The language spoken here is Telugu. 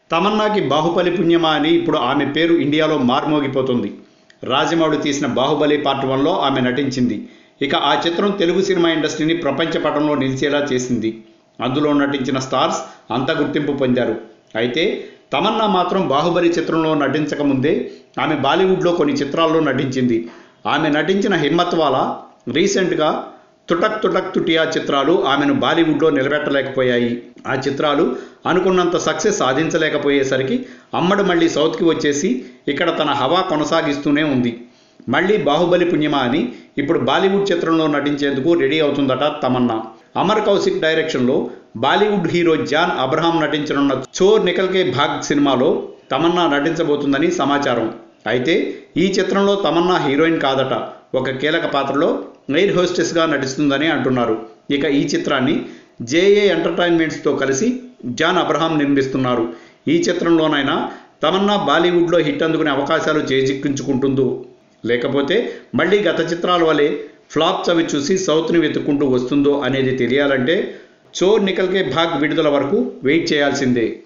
తమన్నాకి బాహుబలి పుణ్యమా అని ఇప్పుడు ఆమె పేరు ఇండియాలో మార్మోగిపోతుంది రాజమౌళి తీసిన బాహుబలి పార్ట్ వన్లో ఆమె నటించింది ఇక ఆ చిత్రం తెలుగు సినిమా ఇండస్ట్రీని ప్రపంచ పటంలో నిలిచేలా చేసింది అందులో నటించిన స్టార్స్ అంత గుర్తింపు పొందారు అయితే తమన్నా మాత్రం బాహుబలి చిత్రంలో నటించకముందే ఆమె బాలీవుడ్లో కొన్ని చిత్రాల్లో నటించింది ఆమె నటించిన హిమ్మత్ వాలా రీసెంట్గా తుటక్ తుటక్ తుటియా చిత్రాలు ఆమెను బాలీవుడ్లో నిలబెట్టలేకపోయాయి ఆ చిత్రాలు అనుకున్నంత సక్సెస్ సాధించలేకపోయేసరికి అమ్మడు మళ్ళీ సౌత్కి వచ్చేసి ఇక్కడ తన హవా కొనసాగిస్తూనే ఉంది మళ్ళీ బాహుబలి పుణ్యమా అని ఇప్పుడు బాలీవుడ్ చిత్రంలో నటించేందుకు రెడీ అవుతుందట తమన్నా అమర్ కౌశిక్ డైరెక్షన్లో బాలీవుడ్ హీరో జాన్ అబ్రహాం నటించనున్న చోర్ నికల్కే భాగ్ సినిమాలో తమన్నా నటించబోతుందని సమాచారం అయితే ఈ చిత్రంలో తమన్నా హీరోయిన్ కాదట ఒక కీలక పాత్రలో ఎయిర్ హోస్టెస్గా నటిస్తుందని అంటున్నారు ఇక ఈ చిత్రాన్ని జేఏ ఎంటర్టైన్మెంట్స్తో కలిసి జాన్ అబ్రహాం నిర్మిస్తున్నారు ఈ చిత్రంలోనైనా తమన్నా బాలీవుడ్లో హిట్ అందుకునే అవకాశాలు చేజిక్కించుకుంటుందో లేకపోతే మళ్ళీ గత చిత్రాల వలె ఫ్లాప్ చవి చూసి సౌత్ని వెతుక్కుంటూ వస్తుందో అనేది తెలియాలంటే చోర్ నికల్కే భాగ్ విడుదల వరకు వెయిట్ చేయాల్సిందే